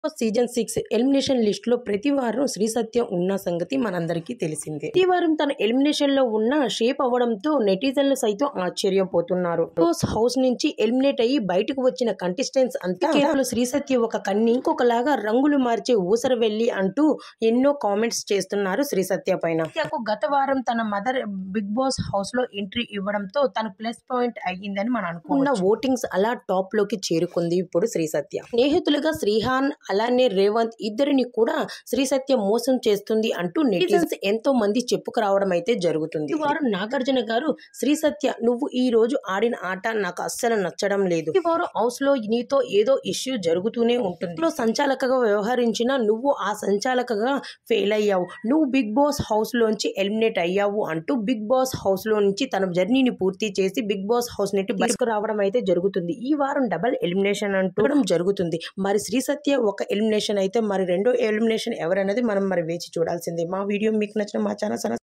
season six elimination list లో ప్రతి వారం శ్రీ సత్య ఉన్న సంగతి మనందరికీ తెలిసిందే ప్రతి వారం తన ఎలిమినేషన్ లో ఉన్న షేప్ అవ్వడంతో నెటిజన్లు సైతం ఆశ్చర్యపోతున్నారు బిగ్ హౌస్ నుంచి ఎలిమినేట్ అయ్యి బయటకు వచ్చిన కంటెస్టెంట్స్ అంతా కేవలం శ్రీ సత్య ఒక కన్ని ఇంకొకలాగా రంగులు మార్చే ఊసర వెళ్ళి అంటూ ఎన్నో కామెంట్స్ చేస్తున్నారు శ్రీ సత్య పైన సత్యకు గత వారం తన మదర్ బిగ్ బాస్ హౌస్ లో ఎంట్రీ ఇవ్వడంతో తన ప్లస్ పాయింట్ అయ్యిందని మనం అనుకున్న ఓటింగ్స్ అలా టాప్ లోకి చేరుకుంది ఇప్పుడు శ్రీ సత్య స్నేహితులుగా శ్రీహాన్ అలానే రేవంత్ ఇద్దరిని కూడా శ్రీ సత్య మోసం చేస్తుంది అంటూ నెటిజన్స్ ఎంతో మంది చెప్పుకురావడం అయితే జరుగుతుంది ఈ వారం నాగార్జున గారు శ్రీ సత్య నువ్వు ఈ రోజు ఆడిన ఆట నాకు అస్సలు నచ్చడం లేదు ఈ వారం హౌస్ లో నీతో ఏదో ఇష్యూ జరుగుతూనే ఉంటుంది ఇందులో సంచాలకగా వ్యవహరించిన నువ్వు ఆ సంచాలకగా ఫెయిల్ అయ్యావు నువ్వు బిగ్ బాస్ హౌస్ లోంచి ఎలిమినేట్ అయ్యావు అంటూ బిగ్ బాస్ హౌస్ లో నుంచి తన జర్నీని పూర్తి చేసి బిగ్ బాస్ హౌస్ నుండి బయటకు రావడం అయితే జరుగుతుంది ఈ వారం డబల్ ఎలిమినేషన్ అంటూ జరుగుతుంది మరి శ్రీ సత్య ఒక ఎలిమినేషన్ అయితే మరి రెండో ఎలిమినేషన్ ఎవరనేది మనం మరి వేచి చూడాల్సిందే మా వీడియో మీకు నచ్చిన మా ఛానల్